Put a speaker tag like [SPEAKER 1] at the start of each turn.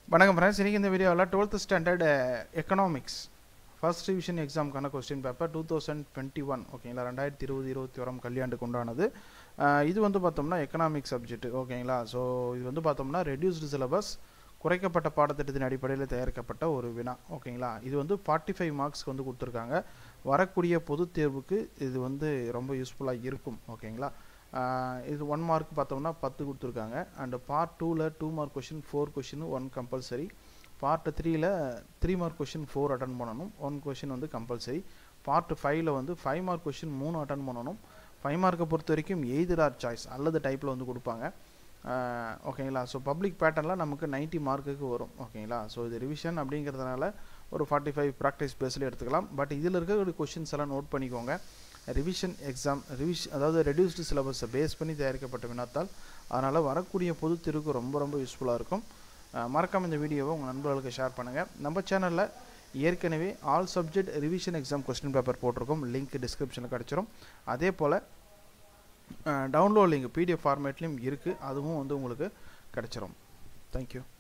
[SPEAKER 1] வணக்கம் ஃப்ரெண்ட்ஸ் இன்றைக்கி இந்த வீடியோவில் twelfth standard economics first division எக்ஸாமுக்கான question paper two thousand twenty one ஓகேங்களா ரெண்டாயிரத்தி இருபது இருபத்தி ஓராம் கல்யாண்டுக்கு உண்டானது அஹ் இது வந்து பார்த்தோம்னா எக்கனாமிக் சப்ஜெக்ட் ஓகேங்களா ஸோ இது வந்து பார்த்தோம்னா ரெடியூஸ்டு சிலபஸ் குறைக்கப்பட்ட பாடத்திட்டத்தின் அடிப்படையில் தயாரிக்கப்பட்ட ஒரு வினா ஓகேங்களா இது வந்து ஃபார்ட்டி ஃபைவ் மார்க்ஸ்க்கு வந்து கொடுத்துருக்காங்க வரக்கூடிய பொதுத் தேர்வுக்கு இது வந்து ரொம்ப யூஸ்ஃபுல்லாக இருக்கும் ஓகேங்களா ஆஹ் இது ஒன் மார்க் பார்த்தோம்னா பத்து கொடுத்துருக்காங்க அண்ட் பார்ட் டூவில் two mark question four question one compulsory part த்ரீயில் three mark question four attend பண்ணணும் ஒன் கொஷின் வந்து கம்பல்சரி பார்ட் ஃபைவ்ல வந்து ஃபைவ் மார்க் கொஷின் மூணு அட்டன் பண்ணணும் ஃபைவ் மார்க்கை பொறுத்த வரைக்கும் எய்தர் ஆர் சாய்ஸ் அல்லது டைப்பில் வந்து கொடுப்பாங்க ஆஹ் ஓகேங்களா ஸோ பப்ளிக் பேட்டர்னில் நமக்கு 90 மார்க்குக்கு வரும் ஓகேங்களா ஸோ இது ரிவிஷன் அப்படிங்கிறதுனால ஒரு ஃபார்ட்டி ஃபைவ் ப்ராக்டிஸ் பேஸில் எடுத்துக்கலாம் பட் இதில் இருக்க கொஷின்ஸ் எல்லாம் நோட் பண்ணிக்கோங்க ரிவிஷன் எக்ஸாம் ரிவிஷ் அதாவது ரெடியூஸ்டு சிலபஸை பேஸ் பண்ணி தயாரிக்கப்பட்ட வினாத்தால் அதனால் வரக்கூடிய பொதுத் தேர்வுக்கு ரொம்ப ரொம்ப யூஸ்ஃபுல்லாக இருக்கும் அஹ் மறக்காம இந்த வீடியோவை உங்கள் நண்பர்களுக்கு ஷேர் பண்ணுங்கள் நம்ம சேனலில் ஏற்கனவே all subject revision exam question paper போட்டிருக்கோம் லிங்க் டிஸ்கிரிப்ஷனில் கிடச்சிரும் அதே போல் டவுன்லோட் லிங்க் பிடிஎஃப் ஃபார்மேட்லேயும் இருக்குது அதுவும் வந்து உங்களுக்கு கிடச்சிரும் தேங்க்யூ